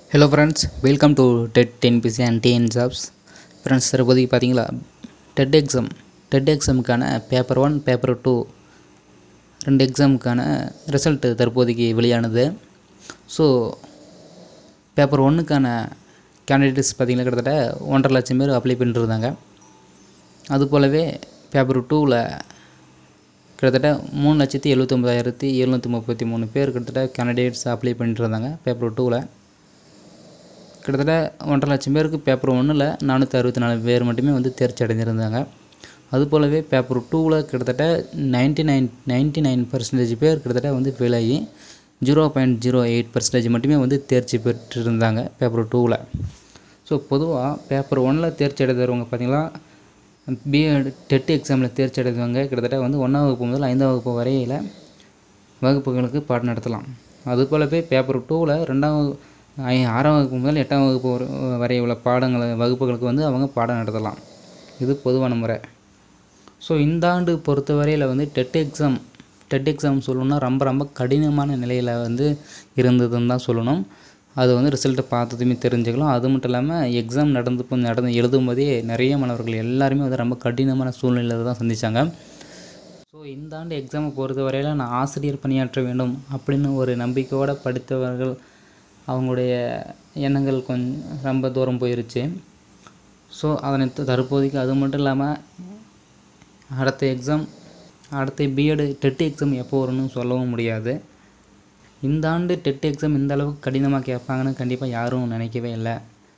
hello friends welcome to TET NPC and TN jobs friends தற்போதைக்கு பார்த்தீங்களா TET exam TET எக்ஸாமுக்கான paper one paper two ரெண்டு எக்ஸாமுக்கான result தற்போதைக்கு வெளியானது ஸோ பேப்பர் ஒன்றுக்கான கேண்டிடேட்ஸ் பார்த்தீங்கன்னா கிட்டத்தட்ட ஒன்றரை லட்சம் பேர் அப்ளை பண்ணிருந்தாங்க அது போலவே பேப்பர் டூவில் கிட்டத்தட்ட மூணு லட்சத்தி எழுபத்தொம்பதாயிரத்தி எழுநூற்றி முப்பத்தி மூணு பேர் கிட்டத்தட்ட கேண்டிடேட்ஸ் அப்ளை பண்ணிட்டு இருந்தாங்க பேப்பர் டூவில் கிட்டத்தட்ட ஒன்றரை லட்சம் பேருக்கு பேப்பர் ஒன்றில் நானூற்றி அறுபத்தி நாலு பேர் மட்டுமே வந்து தேர்ச்சி அடைஞ்சிருந்தாங்க அது போலவே பேப்பர் டூவில் கிட்டத்தட்ட ninety nine ninety nine percentage பேர் கிட்டத்தட்ட வந்து ஃபெயில் ஆகி zero point zero eight percentage மட்டுமே வந்து தேர்ச்சி பெற்றிருந்தாங்க பேப்பர் டூவில் ஸோ பொதுவாக பேப்பர் ஒன்னில் தேர்ச்சி அடைந்தவங்க பார்த்தீங்களா பிஎட் டெட் எக்ஸாமில் தேர்ச்சி அடைந்தவங்க கிட்டத்தட்ட வந்து ஒன்றாம் வகுப்பு முதல் ஐந்தாம் வகுப்பு வரையில் வகுப்புகளுக்கு பாடம் நடத்தலாம் அது போலவே பேப்பர் டூவில் ரெண்டாம் வகு- ஐ- ஆறாம் வகுப்பு முதல் எட்டாம் வகுப்பு வரை- வரை உள்ள பாடங்களை வகுப்புகளுக்கு வந்து அவங்க பாடம் நடத்தலாம் இது பொதுவான முறை ஸோ இந்த ஆண்டு பொறுத்தவரையில் வந்து டெட் எக்ஸாம் டெட் எக்ஸாம் சொல்லணும்னா ரொம்ப ரொம்ப கடினமான நிலையில் வந்து இருந்ததுன்னு தான் சொல்லணும் அது வந்து ரிசல்ட்டை பார்த்ததுமே தெரிஞ்சுக்கலாம் அது மட்டும் இல்லாமல் எக்ஸாம் நடந்து இப்போ நடந்து எழுதும் போதே நிறைய மாணவர்கள் எல்லாருமே வந்து ரொம்ப கடினமான சூழ்நிலையில் தான் சந்திச்சாங்க ஸோ இந்த ஆண்டு எக்ஸாமை பொறுத்த வரையில் நான் ஆசிரியர் பணியாற்ற வேண்டும் அப்படின்னு ஒரு நம்பிக்கையோடு படித்தவர்கள் அவங்களுடைய எண்ணங்கள் கொஞ்சம் ரொம்ப தூரம் போயிருச்சு ஸோ அதனை த- தற்போதைக்கு அது மட்டும் இல்லாமல் அடுத்த எக்ஸாம் அடுத்த பிஎட் டெட் எக்ஸாம் எப்போ வரும்னு சொல்லவும் முடியாது இந்த ஆண்டு டெட் எக்ஸாம் இந்த அளவுக்கு கடினமாக கேட்பாங்கன்னு கண்டிப்பாக யாரும் நினைக்கவே இல்லை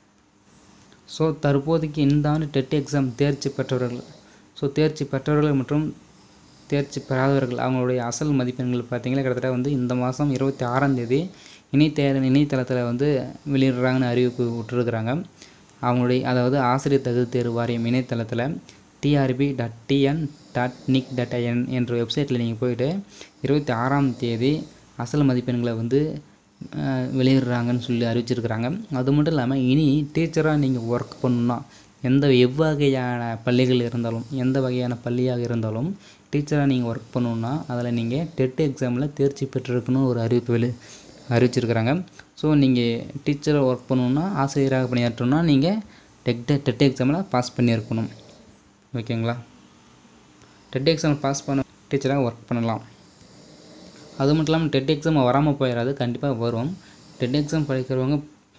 ஸோ தற்போதைக்கு இந்த ஆண்டு டெட் எக்ஸாம் தேர்ச்சி பெற்றவர்கள் ஸோ தேர்ச்சி பெற்றவர்கள் மற்றும் தேர்ச்சி பெறாதவர்கள் அவங்களுடைய அசல் மதிப்பெண்கள் பார்த்தீங்கன்னா கிட்டத்தட்ட வந்து இந்த மாதம் இருபத்தி ஆறாம் தேதி இணையதே இணையதளத்தில் வந்து வெளியிடுறாங்கன்னு அறிவிப்பு விட்டுருக்குறாங்க அவங்களுடைய அதாவது ஆசிரியர் தகுதி தேர்வு வாரியம் இணையதளத்தில் TRB dot TN dot nic dot in என்ற வெப்சைட்டில் நீங்கள் போயிட்டு இருபத்தி ஆறாம் தேதி அசல் மதிப்பெண்களை வந்து அஹ், வெளியிடுறாங்கன்னு சொல்லி அறிவிச்சிருக்கிறாங்க அது மட்டும் இல்லாமல் இனி டீச்சராக நீங்கள் ஒர்க் பண்ணணும்னா எந்த எவ்வகையான பள்ளிகள் இருந்தாலும் எந்த வகையான பள்ளியாக இருந்தாலும் டீச்சராக நீங்கள் ஒர்க் பண்ணணுன்னா அதில் நீங்கள் டெட் எக்ஸாமில் தேர்ச்சி பெற்றிருக்கணும் ஒரு அறிவிப்பு வெளி அறிவிச்சிருக்கிறாங்க ஸோ நீங்கள் டீச்சராக ஒர்க் பண்ணணுன்னா ஆசிரியராக பணியாற்றணும்னா நீங்கள் டெட் டெட் எக்ஸாமில் பாஸ் பண்ணியிருக்கணும் ஓகேங்களா டெட் எக்ஸாம் பாஸ் பண்ண டீச்சராக ஒர்க் பண்ணலாம் அது மட்டும் இல்லாமல் டெட் எக்ஸாம் வராமல் போயிடாது கண்டிப்பாக வரும் டெட் எக்ஸாம் படிக்கிறவங்க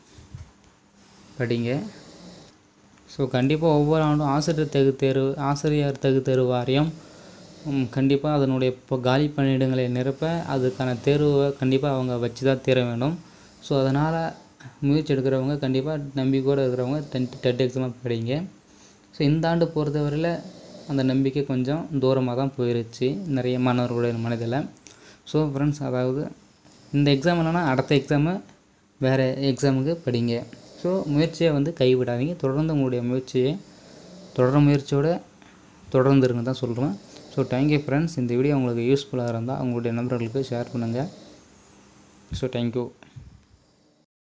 படிங்க ஸோ கண்டிப்பாக ஒவ்வொரு ஆண்டும் ஆசிரியர் தகு தேர்வு ஆசிரியர் தகு தேர்வு வாரியம் கண்டிப்பாக அதனுடைய இப்போ காலி பணியிடங்களை நிரப்ப அதுக்கான தேர்வை கண்டிப்பாக அவங்க வச்சு தான் தீர வேண்டும் ஸோ அதனால் முயற்சி எடுக்கிறவங்க கண்டிப்பாக நம்பிக்கையோடு இருக்கிறவங்க டென்த் டெட் எக்ஸாமாக படிங்க ஸோ இந்த ஆண்டு பொறுத்தவரையில் அந்த நம்பிக்கை கொஞ்சம் தூரமாக தான் போயிருச்சு நிறைய மாணவர்களுடைய மனதில் ஸோ ஃப்ரெண்ட்ஸ் அதாவது இந்த எக்ஸாம் இல்லைன்னா அடுத்த எக்ஸாமு வேறு எக்ஸாமுக்கு படிங்க ஸோ முயற்சியை வந்து கைவிடாதீங்க தொடர்ந்து உங்களுடைய முயற்சியை தொடர முயற்சியோடு தொடர்ந்து இருங்க தான் சொல்கிறேன் ஸோ தேங்க்யூ ஃப்ரெண்ட்ஸ் இந்த வீடியோ உங்களுக்கு யூஸ்ஃபுல்லாக இருந்தால் உங்களுடைய நண்பர்களுக்கு ஷேர் பண்ணுங்கள் ஸோ தேங்க்யூ